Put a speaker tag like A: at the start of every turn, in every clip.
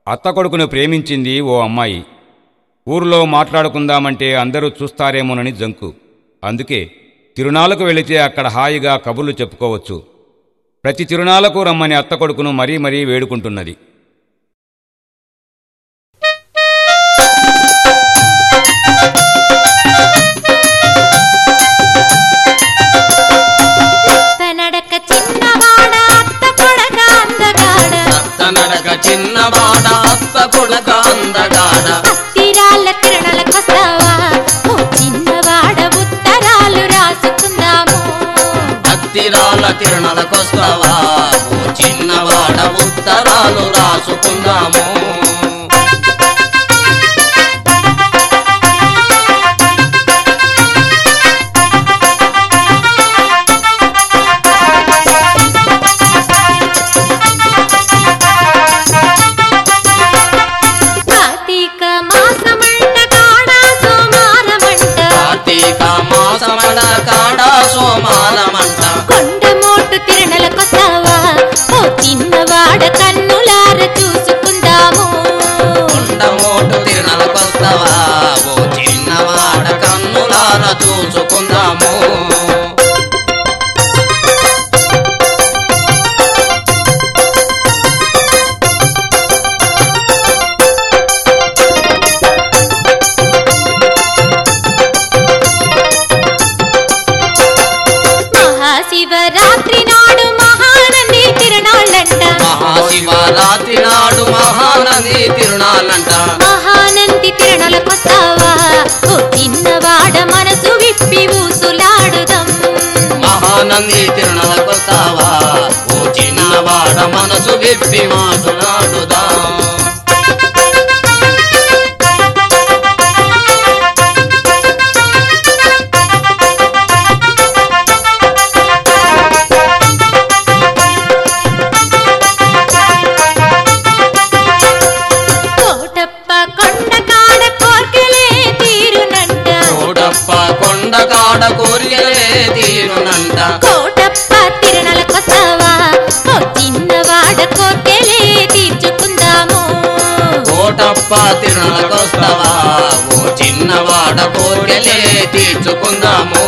A: అత్త కొడుకును ప్రేమించింది ఓ అమ్మాయి ఊర్లో మాట్లాడుకుందామంటే అందరూ చూస్తారేమోనని జంకు అందుకే తిరునాళ్ళకు వెళితే అక్కడ హాయిగా కబుర్లు చెప్పుకోవచ్చు ప్రతి తిరునాళ్ళకు రమ్మని అత్త కొడుకును మరీ మరీ వేడుకుంటున్నది
B: నడక చిన్నవాడ అత్త కొడక అందగాడ
C: అత్త నడక చిన్నవాడ అత్త కొడక అందగాడ
B: తీరాల తిరణలకొస్తావా ఓ చిన్నవాడ ఉత్తరాలు రాసుకుందాము
C: అత్తిరాల తిరణలకొస్తావా ఓ చిన్నవాడ ఉత్తరాలు రాసుకుందాము
B: కార్తీక మాసమంట కాడా సోమారమంట
C: కార్తీక మాసమడ కాడ సోమాలమంట
B: కొండమోటు తిరణలకొస్తావా ఓ చిన్నవాడ కన్నులార చూసుకుందాము
C: కొండమోటు తిరణలకొస్తావా ఓ చిన్నవాడ కన్నులార చూసుకుందాము
B: మహాశివరాత్రి నాడు మహానంది తిరణాళ్ళంట
C: మహాశివరాత్రి నాడు మహానది తిరునాళ్ళంట
B: మహానంది తిరణలకొస్తావా ఓ చిన్నవాడ మనసు విప్పి ఊసులాడుదాం
C: మహానంది తిరునాళ్ళకొస్తావా ఓ చిన్నవాడ మనసు విప్పి మాట్లాడుదా
B: కోటప్ప కొండ కాడ కోర్కెలే తీరునంట
C: కోడప్ప కొండ కాడ కోరికలే తీరునంట
B: కోటప్ప తిరణలకొస్తావా ఓ చిన్నవాడ కోర్కెలే తీర్చుకుందాము
C: కోటప్ప తిరునాళ్ళకొస్తావా ఓ చిన్నవాడ కోరికలే తీర్చుకుందాము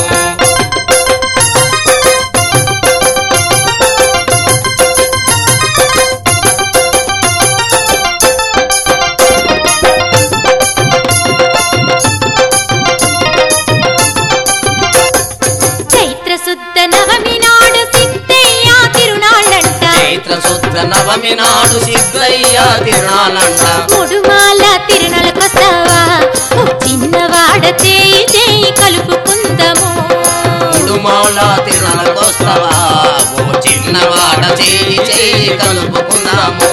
B: చైత్ర శుద్ధ నవమి నాడు సిద్ధయ్య తిరునాళ్ళంట
C: చైత్ర శుద్ధ నవమి నాడు సిద్ధయ్య తిరునాళ్ళంట
B: ముడుమాల తిరునాళ్ళకొస్తావా ఓ చిన్నవాడ చేయి చేయి కలుపుకుందాము
C: ఉడుమాల తిరునాళ్ళకొస్తావా ఓ చిన్నవాడ చేయి చేయి కలుపుకుందాము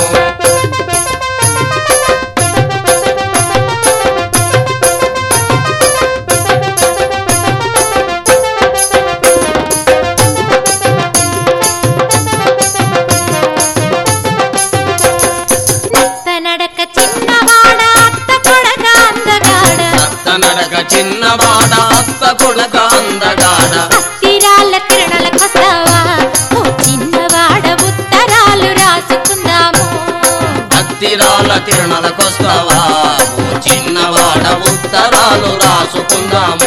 B: నత్త నడక చిన్నవాడ అత్త కొడక అందగాడ
C: అత్త నడక చిన్నవాడ అత్త కొడక అందగాడ
B: తీరాల తిరణలకొస్తావా ఓ చిన్నవాడ ఉత్తరాలు రాసుకుందాము
C: అత్తిరాల తిరణలకొస్తావా ఓ చిన్నవాడ ఉత్తరాలు రాసుకుందాము